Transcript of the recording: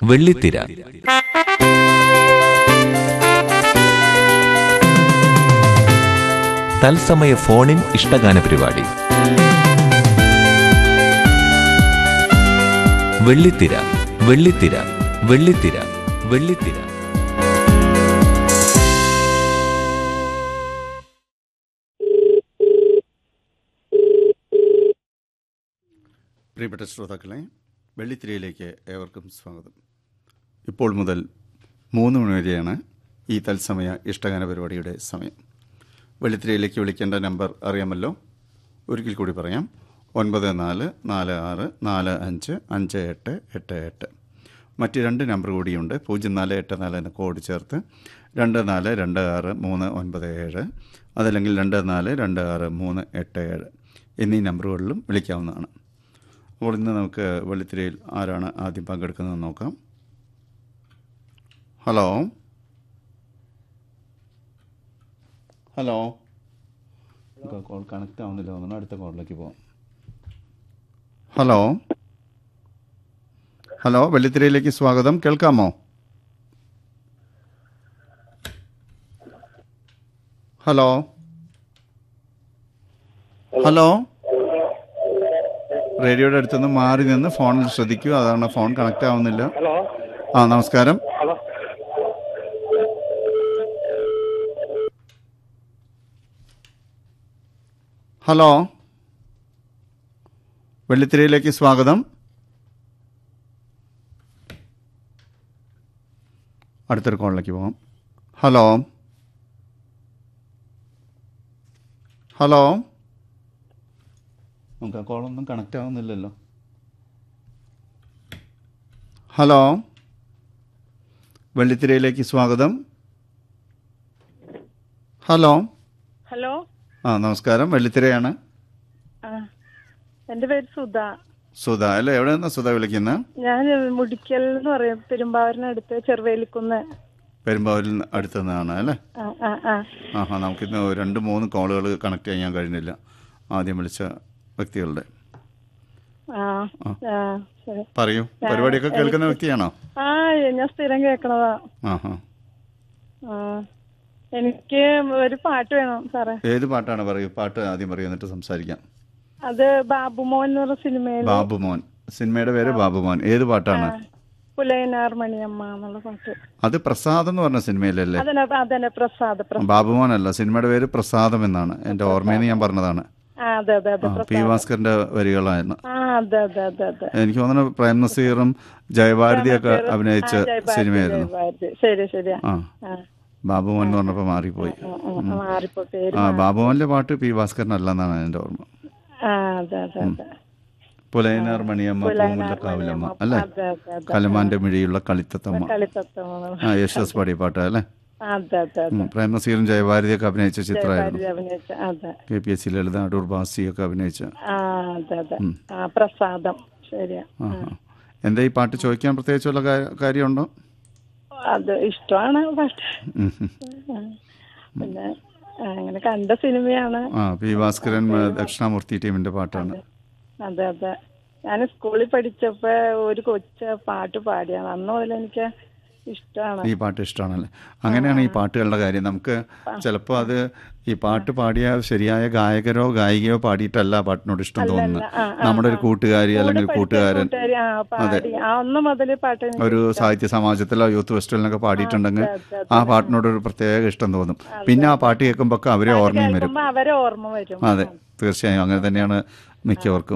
വെള്ളിത്തിര തത്സമയ ഫോണിൻ ഇഷ്ടഗാന പരിപാടി വെള്ളിത്തിര വെള്ളിത്തിര വെള്ളിത്തിര വെള്ളിത്തിര പ്രിയപ്പെട്ട ശ്രോതാക്കളെ വെള്ളിത്തിരയിലേക്ക് ഏവർക്കും സ്വാഗതം ഇപ്പോൾ മുതൽ മൂന്ന് മണി വരെയാണ് ഈ തത്സമയ ഇഷ്ടഗാന പരിപാടിയുടെ സമയം വെള്ളിത്തിരയിലേക്ക് വിളിക്കേണ്ട നമ്പർ അറിയാമല്ലോ ഒരിക്കൽ കൂടി പറയാം ഒൻപത് നാല് നാല് ആറ് നാല് അഞ്ച് അഞ്ച് എട്ട് എട്ട് എട്ട് മറ്റ് രണ്ട് നമ്പർ കൂടിയുണ്ട് പൂജ്യം നാല് എട്ട് നാല് എന്ന കോഡ് ചേർത്ത് രണ്ട് നാല് രണ്ട് ആറ് മൂന്ന് ഒൻപത് ഏഴ് അതല്ലെങ്കിൽ രണ്ട് നാല് രണ്ട് ആറ് മൂന്ന് എട്ട് ഏഴ് എന്നീ നമ്പറുകളിലും വിളിക്കാവുന്നതാണ് അപ്പോൾ ഇന്ന് നമുക്ക് വെള്ളിത്തിരയിൽ ആരാണ് ആദ്യം പങ്കെടുക്കുന്നത് നോക്കാം ഹലോ ഹലോ കോൾ കണക്റ്റ് ആവുന്നില്ല തോന്നുന്നു അടുത്ത കോളിലേക്ക് പോകാം ഹലോ ഹലോ വെള്ളിത്തിരയിലേക്ക് സ്വാഗതം കേൾക്കാമോ ഹലോ ഹലോ റേഡിയോയുടെ അടുത്തുനിന്ന് മാറി നിന്ന് ഫോണിൽ ശ്രദ്ധിക്കുക അതാണ് ഫോൺ കണക്റ്റ് ആവുന്നില്ല ഹലോ ആ നമസ്കാരം ഹലോ ഹലോ വെള്ളിത്തിരയിലേക്ക് സ്വാഗതം അടുത്തൊരു കോളിലേക്ക് പോകാം ഹലോ ഹലോ നമുക്ക് ആ കോളൊന്നും കണക്റ്റ് ആവുന്നില്ലല്ലോ ഹലോ വെള്ളിത്തിരയിലേക്ക് സ്വാഗതം ഹലോ ഹലോ ആ നമസ്കാരം വെള്ളിത്തിരയാണ് ആ എൻ്റെ പേര് സുധ സുധ അല്ലേ എവിടെ നിന്നാ സുധ വിളിക്കുന്നത് ഞാൻ മുടിക്കൽ എന്ന് പറയും പെരുമ്പാവൂരിനടുത്ത് ചെറുവേലിക്കുന്ന് പെരുമ്പാവൂരിൽ നിന്ന് അടുത്ത് നിന്നാണ് അല്ലേ ആ ആ ആ ആഹാ നമുക്കിന്ന് രണ്ട് മൂന്ന് കോളുകൾ കണക്ട് ചെയ്യാൻ കഴിഞ്ഞില്ല ആദ്യം വിളിച്ച വ്യക്തികളുടെ ആ ആ ശരി പറയൂ പരിപാടിയൊക്കെ കേൾക്കുന്ന വ്യക്തിയാണോ ആ ഞാൻ സ്ഥിരം കേൾക്കണതാ ആഹാ ആ എനിക്ക് ഒരു പാട്ട് വേണം സാറേ ഏത് പാട്ടാണ് പറയൂ പാട്ട് ആദ്യം പറയൂ എന്നിട്ട് സംസാരിക്കാം അത് ബാബുമോൻ എന്ന് പറഞ്ഞ സിനിമയിൽ ബാബുമോൻ സിനിമയുടെ പേര് ബാബുമോൻ ഏത് പാട്ടാണ് പുലയനാർ മണിയമ്മ എന്നുള്ള പാട്ട് അത് പ്രസാദം എന്ന് പറഞ്ഞ സിനിമയിലല്ലേ അതന്നെ അതന്നെ പ്രസാദ് പ്രസാദ് ബാബുമോൻ അല്ല സിനിമയുടെ പേര് പ്രസാദം എന്നാണ് എൻ്റെ ഓർമ്മയിൽ നിന്ന് ഞാൻ പറഞ്ഞതാണ് ആ അതെ അതെ അതെ ആ, പി പ്രസാദ് ഭാസ്കറിന്റെ വരികളായിരുന്നു ആ അതെ അതെ അതെ അതെ എനിക്ക് തോന്നുന്നു പ്രേം നസീറും ജയഭാരതിയൊക്കെ അഭിനയിച്ച ആ, ജയഭാരതി, സിനിമയായിരുന്നു ജയഭാരതി. ശരി ശരിയാ ആ ആ ബാബുമോൻ എന്ന് പറഞ്ഞപ്പോൾ മാറിപ്പോയി ആ, ആ, ആ, മാറിപ്പോ പേര് ആ ബാബുമോനിലെ പാട്ട് പി ഭാസ്കരൻ അല്ലെന്നാണ് എൻ്റെ ഓർമ്മ ആ അതെ അതെ അതെ പുലയനാർ മണിയമ്മ പൂമുല്ല കാവിലമ്മ അല്ലേ അതെ അതെ അതെ കലമാന്റെ മിഴിയുള്ള കളിത്തത്തമ്മ കളിത്തത്വം ആ യേശുദാസ് പാടിയ പാട്ട് അല്ലേ അതെ അതെ അതെ ഉം, പ്രേം നസീറും ജയഭാരതിയൊക്കെ അഭിനയിച്ച ചിത്രമായിരുന്നു ഭാരതി അഭിനയിച്ച അതെ K P S C Lalitha Adoor ബാസിയൊക്കെ അഭിനയിച്ച ആ അതെ അതെ ആ പ്രസാദം ശരിയാ ആ ആ. എന്താ ഈ പാട്ട് ചോദിക്കാൻ പ്രത്യേകിച്ച് വല്ല കാ- കാര്യമുണ്ടോ അത് ഇഷ്ടമാണ് പാട്ട് ഉം, ഉം. ആ. പിന്നെ ആ, അങ്ങനെ കണ്ട സിനിമയാണ് ആ പി ഭാസ്കരൻ ഏ, ദക്ഷിണാമൂർത്തി ടീമിന്റെ പാട്ടാണ് അതെ അതെ ഞാൻ സ്കൂളിൽ പഠിച്ചപ്പോ ഒരു കൊച്ച പാട്ട് പാടിയാണ് അന്ന് മുതൽ എനിക്ക് ഇഷ്ടമാണ് ഈ പാട്ട് ഇഷ്ടമാണല്ലേ അങ്ങനെയാണ് ഈ പാട്ടുകളുടെ കാര്യം നമുക്ക് ചിലപ്പോൾ അത് ഈ പാട്ട് പാടിയ ശരിയായ ഗായകരോ ഗായികയോ പാടിയിട്ടല്ല പാട്ടിനോട് ഇഷ്ടം തോന്നുന്നത് ആ, ആ, നമ്മുടെ ഒരു കൂട്ടുകാരി അല്ലെങ്കിൽ പഠിച്ച കൂട്ടുകാരൻ കൂട്ടുകാരി, ആ, പാടി ആ ഒന്ന് മുതൽ പാട്ട് എനിക്ക് ഒരു സാഹിത്യ സമാജത്തിലോ യൂത്ത് ഫെസ്റ്റിവലിനൊക്കെ പാടിയിട്ടുണ്ടെങ്കിൽ അതെ, ആ പാട്ടിനോട് ഒരു പ്രത്യേക ഇഷ്ടം തോന്നും പിന്നെ ആ പാട്ട് കേൾക്കുമ്പോൾ ഒക്കെ അവരെ ഓർമ്മയും വരും കേൾക്കുമ്പോ അവരെ ഓർമ്മ വരും അതെ തീർച്ചയായും അങ്ങനെ തന്നെയാണ് മിക്കവർക്കും